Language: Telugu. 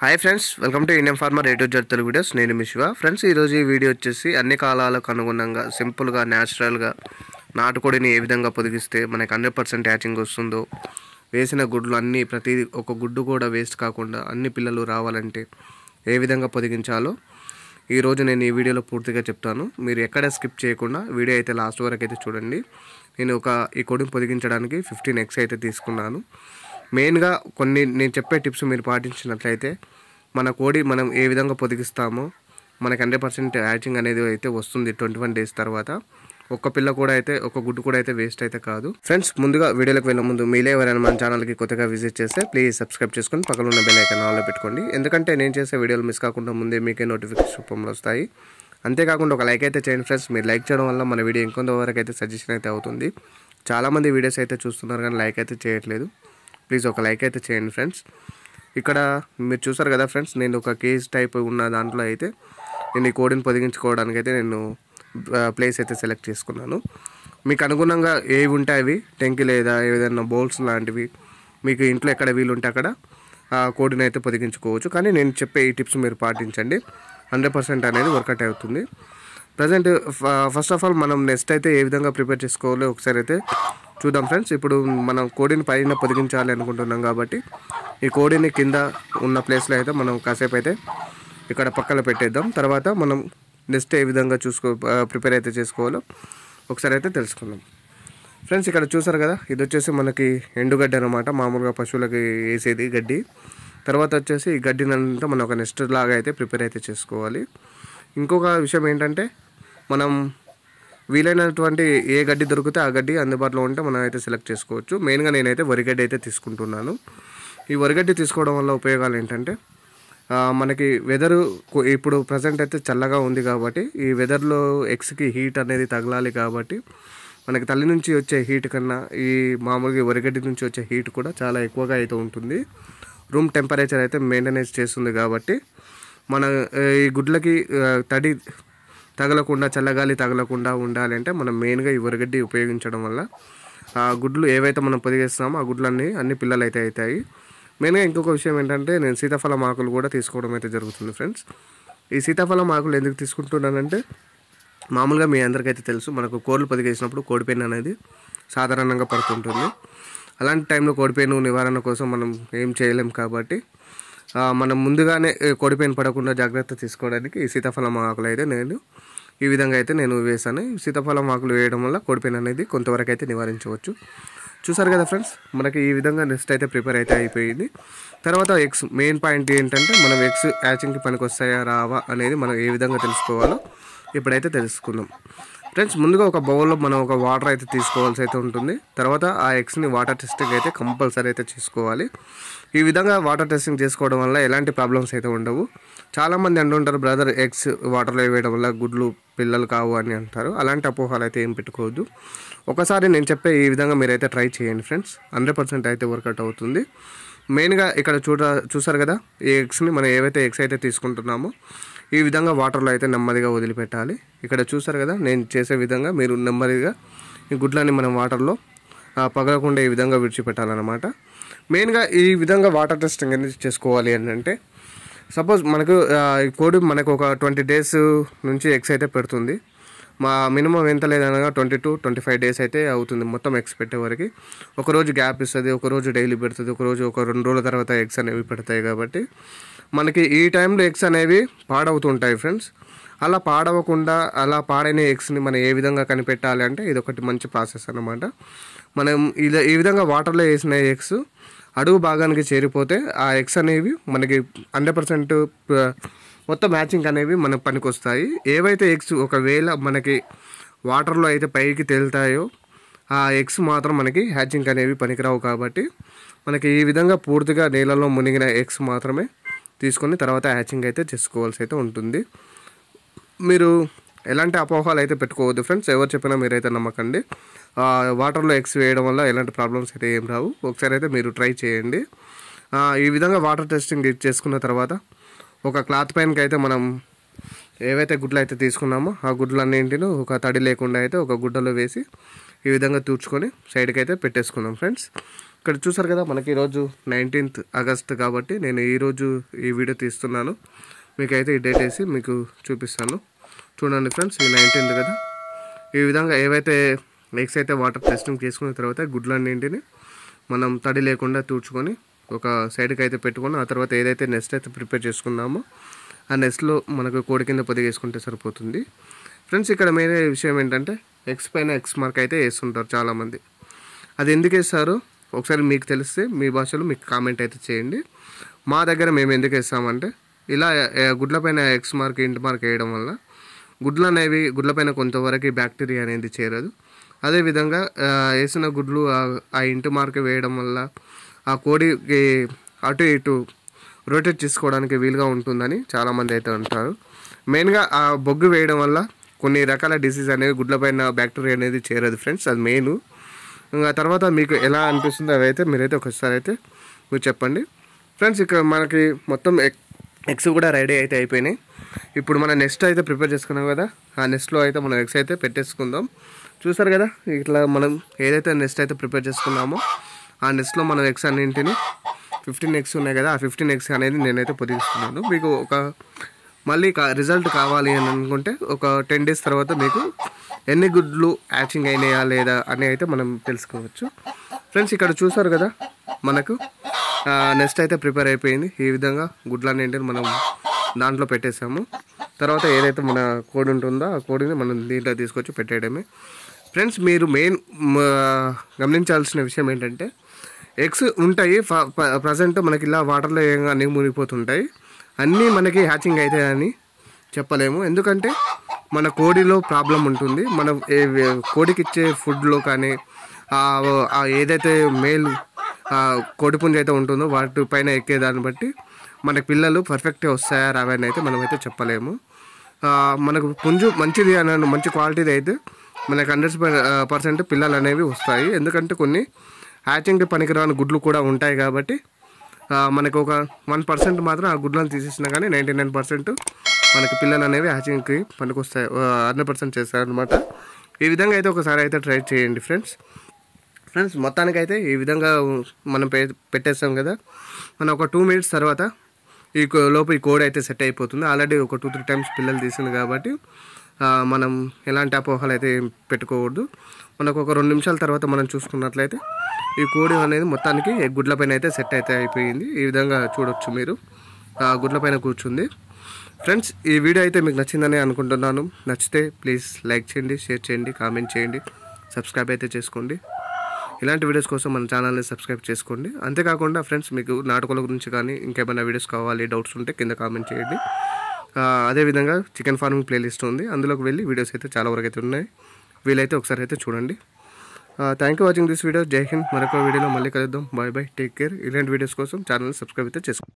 hi friends welcome to Indian farmer రేటు జడ్ తెలుగు వీడియోస్ నేను మీ శివ ఫ్రెండ్స్ ఈరోజు ఈ వీడియో వచ్చేసి అన్ని కాలాలకు అనుగుణంగా సింపుల్గా న్యాచురల్గా నాటుకోడిని ఏ విధంగా పొదిగిస్తే మనకి హండ్రెడ్ పర్సెంట్ హ్యాచింగ్ వస్తుందో వేసిన గుడ్లు అన్నీ ప్రతి ఒక గుడ్డు కూడా వేస్ట్ కాకుండా అన్ని పిల్లలు రావాలంటే ఏ విధంగా పొదిగించాలో ఈరోజు నేను ఈ వీడియోలో పూర్తిగా చెప్తాను మీరు ఎక్కడ స్కిప్ చేయకుండా వీడియో అయితే లాస్ట్ వరకు అయితే చూడండి నేను ఒక ఈ కోడిని పొదిగించడానికి ఫిఫ్టీన్ ఎక్స్ అయితే తీసుకున్నాను మెయిన్గా కొన్ని నేను చెప్పే టిప్స్ మీరు పాటించినట్లయితే మన కోడి మనం ఏ విధంగా పొదిగిస్తామో మనకి హండ్రెడ్ పర్సెంట్ హ్యాచింగ్ అనేది అయితే వస్తుంది ట్వంటీ వన్ డేస్ తర్వాత ఒక్క పిల్ల కూడా అయితే ఒక గుడ్డు కూడా అయితే వేస్ట్ అయితే కాదు ఫ్రెండ్స్ ముందుగా వీడియోలోకి వెళ్ళే ముందు మీలే ఎవరైనా మన ఛానల్కి కొత్తగా విజిట్ చేస్తే ప్లీజ్ సబ్స్క్రైబ్ చేసుకొని పక్కన ఉన్న బెల్ ఐకాన్ ఆన్లో పెట్టుకోండి ఎందుకంటే నేను చేసే వీడియోలు మిస్ కాకుండా ముందే మీకే నోటిఫికేషన్ రూపంలో వస్తాయి అంతేకాకుండా ఒక లైక్ అయితే చేయండి ఫ్రెండ్స్ మీరు లైక్ చేయడం వల్ల మన వీడియో ఇంకొంత వరకు అయితే సజెషన్ అయితే అవుతుంది చాలామంది వీడియోస్ అయితే చూస్తున్నారు కానీ లైక్ అయితే చేయట్లేదు ప్లీజ్ ఒక లైక్ అయితే చేయండి ఫ్రెండ్స్ ఇక్కడ మీరు చూసారు కదా ఫ్రెండ్స్ నేను ఒక కేజ్ టైప్ ఉన్న దాంట్లో అయితే నేను ఈ కోడిని పొదిగించుకోవడానికి అయితే నేను ప్లేస్ అయితే సెలెక్ట్ చేసుకున్నాను మీకు అనుగుణంగా ఏవి ఉంటాయి అవి టెంకి లేదా ఏదైనా బౌల్స్ లాంటివి మీకు ఇంట్లో ఎక్కడ వీలు ఉంటే అక్కడ ఆ కోడిని అయితే పొదిగించుకోవచ్చు కానీ నేను చెప్పే ఈ టిప్స్ మీరు పాటించండి హండ్రెడ్ పర్సెంట్ అనేది వర్కౌట్ అవుతుంది ప్రజెంట్ ఫస్ట్ ఆఫ్ ఆల్ మనం నెక్స్ట్ అయితే ఏ విధంగా ప్రిపేర్ చేసుకోవాలో ఒకసారి అయితే చూద్దాం ఫ్రెండ్స్ ఇప్పుడు మనం కోడిని పైన పొదిగించాలి అనుకుంటున్నాం కాబట్టి ఈ కోడిని కింద ఉన్న ప్లేస్లో అయితే మనం కాసేపు అయితే ఇక్కడ పక్కన పెట్టేద్దాం తర్వాత మనం నెక్స్ట్ ఏ విధంగా చూసుకో ప్రిపేర్ అయితే చేసుకోవాలో ఒకసారి అయితే తెలుసుకుందాం ఫ్రెండ్స్ ఇక్కడ చూసారు కదా ఇది వచ్చేసి మనకి ఎండుగడ్డి అనమాట మామూలుగా పశువులకి వేసేది గడ్డి తర్వాత వచ్చేసి ఈ గడ్డిని అంతా మనం ఒక నెక్స్ట్ లాగా అయితే ప్రిపేర్ అయితే చేసుకోవాలి ఇంకొక విషయం ఏంటంటే మనం వీలైనటువంటి ఏ గడ్డి దొరికితే ఆ గడ్డి అందుబాటులో ఉంటే మనం అయితే సెలెక్ట్ చేసుకోవచ్చు మెయిన్గా నేనైతే వరిగడ్డి అయితే తీసుకుంటున్నాను ఈ వరిగడ్డి తీసుకోవడం వల్ల ఉపయోగాలు ఏంటంటే ఆ, మనకి వెదరు ఇప్పుడు ప్రజెంట్ అయితే చల్లగా ఉంది కాబట్టి ఈ వెదర్లో ఎగ్స్కి హీట్ అనేది తగలాలి కాబట్టి మనకి తల్లి నుంచి వచ్చే హీట్ కన్నా ఈ మామూలుగా వరిగడ్డి నుంచి వచ్చే హీట్ కూడా చాలా ఎక్కువగా అయితే ఉంటుంది రూమ్ టెంపరేచర్ అయితే మెయింటెనెన్స్ చేస్తుంది కాబట్టి మన ఆ, ఈ గుడ్లకి ఆ, తడి తగలకుండా చల్లగాలి తగలకుండా ఉండాలి అంటే మనం మెయిన్గా ఈ వరిగడ్డి ఉపయోగించడం వల్ల ఆ గుడ్లు ఏవైతే మనం పొదిగేస్తామో ఆ గుడ్లన్నీ అన్ని పిల్లలు అయితే అవుతాయి మెయిన్గా ఇంకొక విషయం ఏంటంటే నేను సీతాఫలం ఆకులు కూడా తీసుకోవడం అయితే జరుగుతుంది ఫ్రెండ్స్ ఈ సీతాఫలం ఆకులు ఎందుకు తీసుకుంటున్నానంటే మామూలుగా మీ అందరికైతే తెలుసు మనకు కోళ్ళు పొదిగేసినప్పుడు కోడిపెయిన్ అనేది సాధారణంగా పడుతుంటుంది అలాంటి టైంలో కోడిపెయిన్ నివారణ కోసం మనం ఏం చేయలేం కాబట్టి ఆ, మనం ముందుగానే ఏ, కోడిపెయిన్ పడకుండా జాగ్రత్త తీసుకోవడానికి ఈ సీతాఫలం ఆకులు అయితే నేను ఈ విధంగా అయితే నేను వేసాను ఈ సీతాఫలం ఆకులు వేయడం వల్ల కోడిపెయిన్ అనేది కొంతవరకు అయితే నివారించవచ్చు చూసారు కదా ఫ్రెండ్స్ మనకి ఈ విధంగా నెక్స్ట్ అయితే ప్రిపేర్ అయితే అయిపోయింది తర్వాత ఎగ్స్ మెయిన్ పాయింట్ ఏంటంటే మనం ఎగ్స్ హ్యాచింగ్కి పనికి వస్తాయా రావా అనేది మనం ఏ విధంగా తెలుసుకోవాలో ఇప్పుడైతే తెలుసుకుందాం ఫ్రెండ్స్ ముందుగా ఒక బౌల్లో మనం ఒక వాటర్ అయితే తీసుకోవాల్సి అయితే ఉంటుంది తర్వాత ఆ ఎగ్స్ని వాటర్ టెస్టింగ్ అయితే కంపల్సరీ అయితే చేసుకోవాలి ఈ విధంగా వాటర్ టెస్టింగ్ చేసుకోవడం వల్ల ఎలాంటి ప్రాబ్లమ్స్ అయితే ఉండవు చాలామంది అంటుంటారు బ్రదర్ ఎగ్స్ వాటర్లో వేయడం వల్ల గుడ్లు పిల్లలు కావు అని అంటారు అలాంటి అపోహాలు అయితే ఏం పెట్టుకోవద్దు ఒకసారి నేను చెప్పే ఈ విధంగా మీరైతే ట్రై చేయండి ఫ్రెండ్స్ హండ్రెడ్ పర్సెంట్ అయితే వర్కౌట్ అవుతుంది మెయిన్గా ఇక్కడ చూడ చూసారు కదా ఈ ఎగ్స్ని మనం ఏవైతే ఎగ్స్ అయితే తీసుకుంటున్నామో ఈ విధంగా వాటర్లో అయితే నెమ్మదిగా వదిలిపెట్టాలి ఇక్కడ చూసారు కదా నేను చేసే విధంగా మీరు నెమ్మదిగా ఈ గుడ్లని మనం వాటర్లో ఆ, పగలకుండా ఈ విధంగా విడిచిపెట్టాలన్నమాట మెయిన్గా ఈ విధంగా వాటర్ టెస్టింగ్ అనేది చేసుకోవాలి అని అంటే సపోజ్ మనకు ఆ, ఈ కోడి మనకు ఒక ట్వంటీ డేస్ నుంచి ఎగ్స్ అయితే పెడుతుంది మా మినిమం ఎంత లేదనగా twenty two twenty five days అయితే అవుతుంది మొత్తం ఎగ్స్ పెట్టే వరకు ఒకరోజు గ్యాప్ ఇస్తుంది ఒకరోజు డైలీ పెడుతుంది ఒకరోజు ఒక రెండు రోజుల తర్వాత ఎగ్స్ అనేవి పెడతాయి కాబట్టి మనకి ఈ టైంలో ఎగ్స్ అనేవి పాడవుతుంటాయి ఫ్రెండ్స్ అలా పాడవకుండా అలా పాడైన ఎగ్స్ని మనం ఏ విధంగా కనిపెట్టాలి అంటే ఇది ఒకటి మంచి ప్రాసెస్ అన్నమాట మనం ఇది ఈ విధంగా వాటర్లో వేసిన ఎగ్స్ అడుగు భాగానికి చేరిపోతే ఆ ఎగ్స్ అనేవి మనకి హండ్రెడ్ పర్సెంట్ మొత్తం మ్యాచింగ్ అనేవి మనకు పనికొస్తాయి ఏవైతే ఎగ్స్ ఒకవేళ మనకి వాటర్లో అయితే పైకి తేలుతాయో ఆ ఎగ్స్ మాత్రం మనకి హ్యాచింగ్ అనేవి పనికిరావు కాబట్టి మనకి ఈ విధంగా పూర్తిగా నీళ్ళలో మునిగిన ఎగ్స్ మాత్రమే తీసుకొని తర్వాత హ్యాచింగ్ అయితే చేసుకోవాల్సి అయితే ఉంటుంది మీరు ఎలాంటి అపోహాలు అయితే పెట్టుకోవద్దు ఫ్రెండ్స్ ఎవరు చెప్పినా మీరైతే నమ్మకండి ఆ, వాటర్లో ఎగ్స్ వేయడం వల్ల ఎలాంటి ప్రాబ్లమ్స్ అయితే ఏం రావు ఒకసారి అయితే మీరు ట్రై చేయండి ఆ, ఈ విధంగా వాటర్ టెస్టింగ్ చేసుకున్న తర్వాత ఒక క్లాత్ పైనకి అయితే మనం ఏవైతే గుడ్లు అయితే తీసుకున్నామో ఆ గుడ్లన్నింటిని ఒక తడి లేకుండా అయితే ఒక గుడ్డలో వేసి ఈ విధంగా తూర్చుకొని సైడ్కి అయితే పెట్టేసుకుందాం ఫ్రెండ్స్ ఇక్కడ చూసారు కదా మనకి ఈరోజు నైన్టీన్త్ ఆగస్ట్ కాబట్టి నేను ఈరోజు ఈ వీడియో తీస్తున్నాను మీకైతే ఈ డేట్ వేసి మీకు చూపిస్తాను చూడండి ఫ్రెండ్స్ ఈ నైన్టీన్త్ కదా ఈ విధంగా ఏవైతే ఎగ్స్ అయితే వాటర్ టెస్టింగ్ చేసుకున్న తర్వాత గుడ్లన్నింటిని మనం తడి లేకుండా తూడ్చుకొని ఒక సైడ్కి అయితే పెట్టుకొని ఆ తర్వాత ఏదైతే నెక్స్ట్ అయితే ప్రిపేర్ చేసుకున్నామో ఆ నెక్స్ట్లో మనకు కోడి కింద పొదిగేసుకుంటే సరిపోతుంది ఫ్రెండ్స్ ఇక్కడ మెయిన్ విషయం ఏంటంటే ఎక్స్ పైన ఎక్స్ మార్క్ అయితే వేస్తుంటారు చాలామంది అది ఎందుకు వేస్తారు ఒకసారి మీకు తెలిస్తే మీ భాషలో మీకు కామెంట్ అయితే చేయండి మా దగ్గర మేము ఎందుకు వేస్తామంటే ఇలా ఏ, గుడ్లపైన ఎక్స్ మార్క్ ఇంటి మార్క్ వేయడం వల్ల గుడ్లు అనేవి గుడ్లపైన కొంతవరకు బ్యాక్టీరియా అనేది చేరదు అదేవిధంగా ఆ, వేసిన గుడ్లు ఆ- ఆ ఇంటి మార్క్ వేయడం వల్ల ఆ కోడికి అటు ఇటు రొటేట్ చేసుకోవడానికి వీలుగా ఉంటుందని చాలామంది అయితే అంటారు మెయిన్గా ఆ బొగ్గు వేయడం వల్ల కొన్ని రకాల డిసీజ్ అనేవి గుడ్లపైన బ్యాక్టీరియా అనేది చేరదు ఫ్రెండ్స్ అది మెయిన్ ఇంకా తర్వాత మీకు ఎలా అనిపిస్తుందో అవైతే మీరైతే ఒకసారి అయితే మీరు చెప్పండి ఫ్రెండ్స్ ఇక్కడ మనకి మొత్తం ఎగ్ ఎగ్స్ కూడా రెడీ అయితే అయిపోయినాయి ఇప్పుడు మన నెక్స్ట్ అయితే ప్రిపేర్ చేసుకున్నాం కదా ఆ నెక్స్ట్లో అయితే మనం ఎగ్స్ అయితే పెట్టేసుకుందాం చూసారు కదా ఇట్లా మనం ఏదైతే నెక్స్ట్ అయితే ప్రిపేర్ చేసుకున్నామో ఆ నెక్స్ట్లో మనం ఎగ్స్ అన్నింటిని ఫిఫ్టీన్ ఎగ్స్ ఉన్నాయి కదా ఆ ఫిఫ్టీన్ ఎగ్స్ అనేది నేనైతే పొదిగిస్తున్నాను మీకు ఒక మళ్ళీ రిజల్ట్ కావాలి అని అనుకుంటే ఒక టెన్ డేస్ తర్వాత మీకు ఎన్ని గుడ్లు యాచింగ్ అయినాయా లేదా అని అయితే మనం తెలుసుకోవచ్చు ఫ్రెండ్స్ ఇక్కడ చూసారు కదా మనకు నెక్స్ట్ అయితే ప్రిపేర్ అయిపోయింది ఈ విధంగా గుడ్లన్నింటిని మనం దాంట్లో పెట్టేసాము తర్వాత ఏదైతే మన కోడి ఉంటుందో ఆ కోడిని మనం దీంట్లో తీసుకొచ్చి పెట్టేయడమే ఫ్రెండ్స్ మీరు మెయిన్ గమనించాల్సిన విషయం ఏంటంటే ఎగ్స్ ఉంటాయి ప్రజెంట్ మనకి ఇలా వాటర్లో ఏం అన్నీ మునిగిపోతుంటాయి అన్నీ మనకి హ్యాచింగ్ అవుతాయని చెప్పలేము ఎందుకంటే మన కోడిలో ప్రాబ్లం ఉంటుంది మన ఏ- కోడికి ఇచ్చే ఫుడ్లో కానీ ఆ- ఆ ఏదైతే మేల్ ఆ కోడిపుంజ అయితే ఉంటుందో వాటి పైన ఎక్కే దాన్ని బట్టి మనకి పిల్లలు పర్ఫెక్ట్గా వస్తాయా రావని అయితే మనమైతే చెప్పలేము ఆ, మనకు పుంజు మంచిది అని మంచి క్వాలిటీది అయితే మనకు హండ్రెడ్ పర్సెంట్ పిల్లలు అనేవి వస్తాయి ఎందుకంటే కొన్ని హ్యాచింగ్ పనికిరాని గుడ్లు కూడా ఉంటాయి కాబట్టి ఆ, మనకు ఒక వన్ పర్సెంట్ మాత్రం ఆ గుడ్లను తీసేసినా కానీ నైంటీ నైన్ పర్సెంట్ మనకి పిల్లలు అనేవి హ్యాచింగ్కి పనికొస్తాయి హండ్రెడ్ పర్సెంట్ చేస్తారు అనమాట ఈ విధంగా అయితే ఒకసారి అయితే ట్రై చేయండి ఫ్రెండ్స్ ఫ్రెండ్స్ మొత్తానికైతే ఈ విధంగా మనం పె పెట్టేస్తాం కదా మనం ఒక టూ మినిట్స్ తర్వాత ఈ కో- లోపు ఈ కోడ్ అయితే సెట్ అయిపోతుంది ఆల్రెడీ ఒక టూ త్రీ టైమ్స్ పిల్లలు తీసింది కాబట్టి ఆ, మనం ఎలాంటి అపోహలు అయితే ఏం పెట్టుకోకూడదు మనకు ఒక రెండు నిమిషాల తర్వాత మనం చూసుకున్నట్లయితే ఈ కోడి అనేది మొత్తానికి ఈ గుడ్లపైన అయితే సెట్ అయితే అయిపోయింది ఈ విధంగా చూడొచ్చు మీరు ఆ గుడ్లపైన కూర్చుంది ఫ్రెండ్స్ ఈ వీడియో అయితే మీకు నచ్చిందని అనుకుంటున్నాను నచ్చితే ప్లీజ్ లైక్ చేయండి షేర్ చేయండి కామెంట్ చేయండి సబ్స్క్రైబ్ అయితే చేసుకోండి ఇలాంటి వీడియోస్ కోసం మన ఛానల్ని సబ్స్క్రైబ్ చేసుకోండి అంతేకాకుండా ఫ్రెండ్స్ మీకు నాటకాల గురించి కానీ ఇంకేమైనా వీడియోస్ కావాలి డౌట్స్ ఉంటే కింద కామెంట్ చేయండి ఆ, అదేవిధంగా చికెన్ ఫార్మింగ్ ప్లేలిస్ట్ ఉంది అందులోకి వెళ్ళి వీడియోస్ అయితే చాలా వరకు అయితే ఉన్నాయి వీలైతే ఒకసారి అయితే చూడండి thank you watching this video Jai Hind మరొక వీడియోలో మళ్ళీ కలుద్దాం బాయ్ బాయ్ టేక్ కేర్ ఇలాంటి వీడియోస్ కోసం ఛానల్ సబ్స్క్రైబ్ అయితే చేసుకోండి